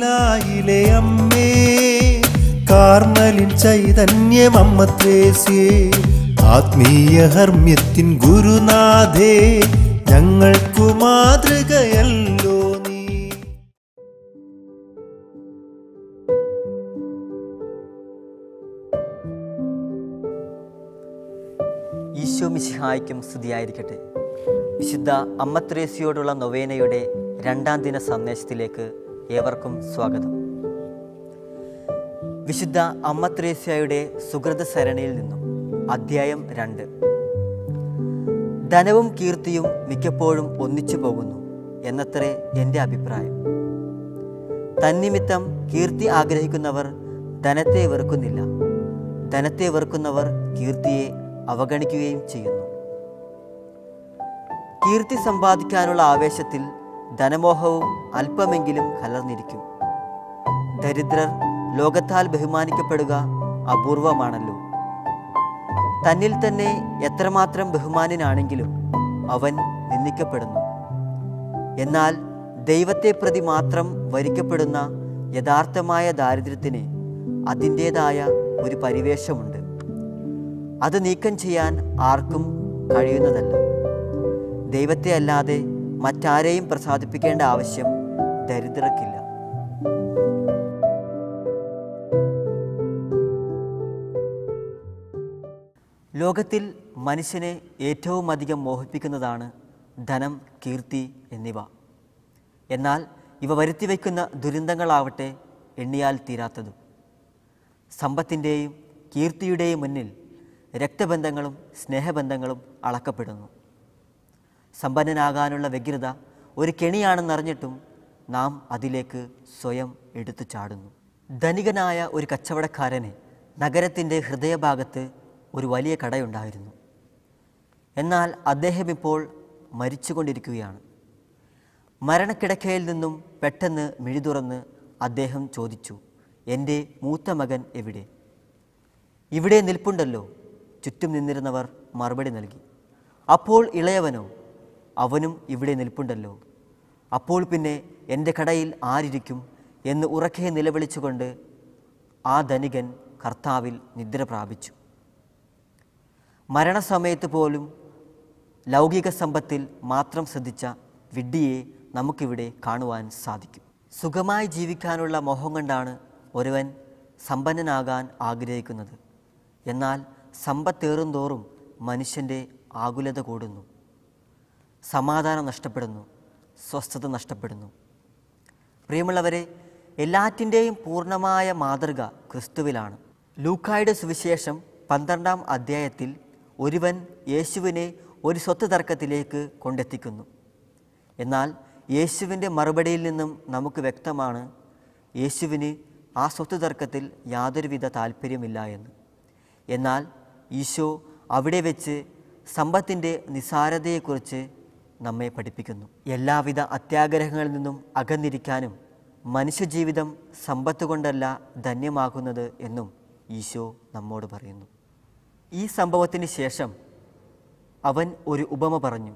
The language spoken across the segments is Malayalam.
ഗലീലായിലെ അമ്മേ കാർമലിൻ ചൈതന്യം അമ്മ ത്രേസ്യേ ആത്മീയ ഹർമ്മ്യത്തിൻ ഗുരുനാഥേ ഞങ്ങൾക്കു മാതൃകയല്ലോ നീ ഈശോ മിശിഹായ്ക്കും സ്തുതിയായിരിക്കട്ടെ വിശുദ്ധ അമ്മത്രേസിയോടുള്ള നൊവേനയുടെ രണ്ടാം ദിന സന്ദേശത്തിലേക്ക് ഏവർക്കും സ്വാഗതം വിശുദ്ധ അമ്മത്രേസ്യയുടെ സുഹൃത സരണിയിൽ നിന്നും അധ്യായം രണ്ട് ധനവും കീർത്തിയും മിക്കപ്പോഴും ഒന്നിച്ചു പോകുന്നു എന്നത്രേ എൻ്റെ അഭിപ്രായം തന്നിമിത്തം കീർത്തി ആഗ്രഹിക്കുന്നവർ ധനത്തെ വെറുക്കുന്നില്ല ധനത്തെ വെറുക്കുന്നവർ കീർത്തിയെ അവഗണിക്കുകയും ചെയ്യുന്നു കീർത്തി സമ്പാദിക്കാനുള്ള ആവേശത്തിൽ ധനമോഹവും അല്പമെങ്കിലും കലർന്നിരിക്കും ദരിദ്രർ ലോകത്താൽ ബഹുമാനിക്കപ്പെടുക അപൂർവമാണല്ലോ തന്നിൽ തന്നെ എത്രമാത്രം ബഹുമാനനാണെങ്കിലും അവൻ നിന്ദിക്കപ്പെടുന്നു എന്നാൽ ദൈവത്തെ പ്രതി മാത്രം വരിക്കപ്പെടുന്ന യഥാർത്ഥമായ ദാരിദ്ര്യത്തിന് അതിൻ്റേതായ ഒരു പരിവേഷമുണ്ട് അത് നീക്കം ചെയ്യാൻ ആർക്കും കഴിയുന്നതല്ല ദൈവത്തെ അല്ലാതെ മറ്റാരെയും പ്രസാദിപ്പിക്കേണ്ട ആവശ്യം ദരിദ്രർക്കില്ല ലോകത്തിൽ മനുഷ്യനെ ഏറ്റവും അധികം മോഹിപ്പിക്കുന്നതാണ് ധനം കീർത്തി എന്നിവ എന്നാൽ ഇവ വരുത്തിവെക്കുന്ന ദുരന്തങ്ങളാവട്ടെ എണ്ണിയാൽ തീരാത്തതും സമ്പത്തിൻ്റെയും കീർത്തിയുടെയും മുന്നിൽ രക്തബന്ധങ്ങളും സ്നേഹബന്ധങ്ങളും അളക്കപ്പെടുന്നു സമ്പന്നനാകാനുള്ള വ്യഗ്രത ഒരു കെണിയാണെന്നറിഞ്ഞിട്ടും നാം അതിലേക്ക് സ്വയം എടുത്തു ചാടുന്നു ധനികനായ ഒരു കച്ചവടക്കാരന് നഗരത്തിൻ്റെ ഹൃദയഭാഗത്ത് ഒരു വലിയ കടയുണ്ടായിരുന്നു എന്നാൽ അദ്ദേഹം ഇപ്പോൾ മരിച്ചുകൊണ്ടിരിക്കുകയാണ് മരണക്കിടക്കയിൽ നിന്നും പെട്ടെന്ന് മിഴി തുറന്ന് അദ്ദേഹം ചോദിച്ചു എൻ്റെ മൂത്ത മകൻ എവിടെ ഇവിടെ നിൽപ്പുണ്ടല്ലോ ചുറ്റും നിന്നിരുന്നവർ മറുപടി നൽകി അപ്പോൾ ഇളയവനോ അവനും ഇവിടെ നിൽപ്പുണ്ടല്ലോ അപ്പോൾ പിന്നെ എൻ്റെ കടയിൽ ആരിരിക്കും എന്ന് ഉറക്കെ നിലവിളിച്ചുകൊണ്ട് ആ ധനികൻ കർത്താവിൽ നിദ്ര പ്രാപിച്ചു മരണസമയത്ത് പോലും ലൗകിക സമ്പത്തിൽ മാത്രം ശ്രദ്ധിച്ച വിഡ്ഢിയെ നമുക്കിവിടെ കാണുവാൻ സാധിക്കും സുഖമായി ജീവിക്കാനുള്ള മോഹം കൊണ്ടാണ് ഒരുവൻ സമ്പന്നനാകാൻ ആഗ്രഹിക്കുന്നത് എന്നാൽ സമ്പത്തേറും തോറും മനുഷ്യൻ്റെ ആകുലത കൂടുന്നു സമാധാനം നഷ്ടപ്പെടുന്നു സ്വസ്ഥത നഷ്ടപ്പെടുന്നു പ്രിയമുള്ളവരെ എല്ലാറ്റിൻ്റെയും പൂർണ്ണമായ മാതൃക ക്രിസ്തുവിലാണ് ലൂക്കായുടെ സുവിശേഷം പന്ത്രണ്ടാം അധ്യായത്തിൽ ഒരുവൻ യേശുവിനെ ഒരു സ്വത്ത് തർക്കത്തിലേക്ക് കൊണ്ടെത്തിക്കുന്നു എന്നാൽ യേശുവിൻ്റെ മറുപടിയിൽ നിന്നും നമുക്ക് വ്യക്തമാണ് യേശുവിന് ആ സ്വത്ത് തർക്കത്തിൽ യാതൊരുവിധ താല്പര്യമില്ല എന്ന് എന്നാൽ ഈശോ അവിടെ വെച്ച് സമ്പത്തിൻ്റെ നിസാരതയെക്കുറിച്ച് നമ്മെ പഠിപ്പിക്കുന്നു എല്ലാവിധ അത്യാഗ്രഹങ്ങളിൽ നിന്നും അകന്നിരിക്കാനും മനുഷ്യജീവിതം സമ്പത്ത് കൊണ്ടല്ല ധന്യമാകുന്നത് എന്നും ഈശോ നമ്മോട് പറയുന്നു ഈ സംഭവത്തിന് ശേഷം അവൻ ഒരു ഉപമ പറഞ്ഞു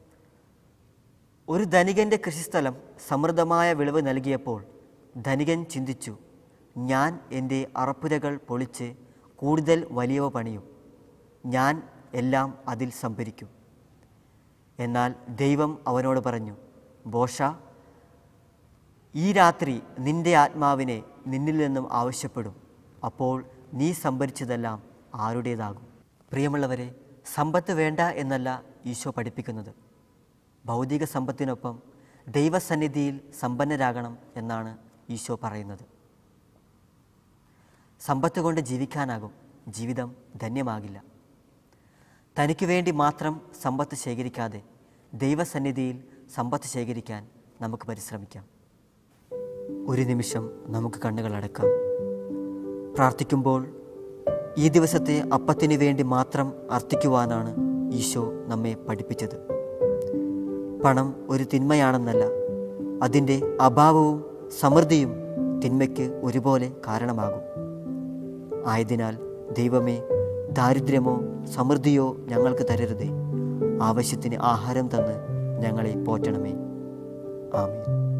ഒരു ധനികൻ്റെ കൃഷിസ്ഥലം സമൃദ്ധമായ വിളവ് നൽകിയപ്പോൾ ധനികൻ ചിന്തിച്ചു ഞാൻ എൻ്റെ അറപ്പുരകൾ പൊളിച്ച് കൂടുതൽ വലിയവ പണിയും ഞാൻ എല്ലാം അതിൽ സംഭരിക്കും എന്നാൽ ദൈവം അവനോട് പറഞ്ഞു ബോഷ ഈ രാത്രി നിന്റെ ആത്മാവിനെ നിന്നിൽ നിന്നും ആവശ്യപ്പെടും അപ്പോൾ നീ സംഭരിച്ചതെല്ലാം ആരുടേതാകും പ്രിയമുള്ളവരെ സമ്പത്ത് വേണ്ട എന്നല്ല ഈശോ പഠിപ്പിക്കുന്നത് ഭൗതിക സമ്പത്തിനൊപ്പം ദൈവസന്നിധിയിൽ സമ്പന്നരാകണം എന്നാണ് ഈശോ പറയുന്നത് സമ്പത്ത് കൊണ്ട് ജീവിക്കാനാകും ജീവിതം ധന്യമാകില്ല തനിക്ക് വേണ്ടി മാത്രം സമ്പത്ത് ശേഖരിക്കാതെ ദൈവസന്നിധിയിൽ സമ്പത്ത് ശേഖരിക്കാൻ നമുക്ക് പരിശ്രമിക്കാം ഒരു നിമിഷം നമുക്ക് കണ്ണുകൾ അടക്കാം പ്രാർത്ഥിക്കുമ്പോൾ ഈ ദിവസത്തെ അപ്പത്തിന് വേണ്ടി മാത്രം അർത്ഥിക്കുവാനാണ് ഈശോ നമ്മെ പഠിപ്പിച്ചത് പണം ഒരു തിന്മയാണെന്നല്ല അതിൻ്റെ അഭാവവും സമൃദ്ധിയും തിന്മയ്ക്ക് ഒരുപോലെ കാരണമാകും ആയതിനാൽ ദൈവമേ ദാരിദ്ര്യമോ സമൃദ്ധിയോ ഞങ്ങൾക്ക് തരരുതേ ആവശ്യത്തിന് ആഹാരം തന്ന് ഞങ്ങളെ പോറ്റണമേ ആമേൻ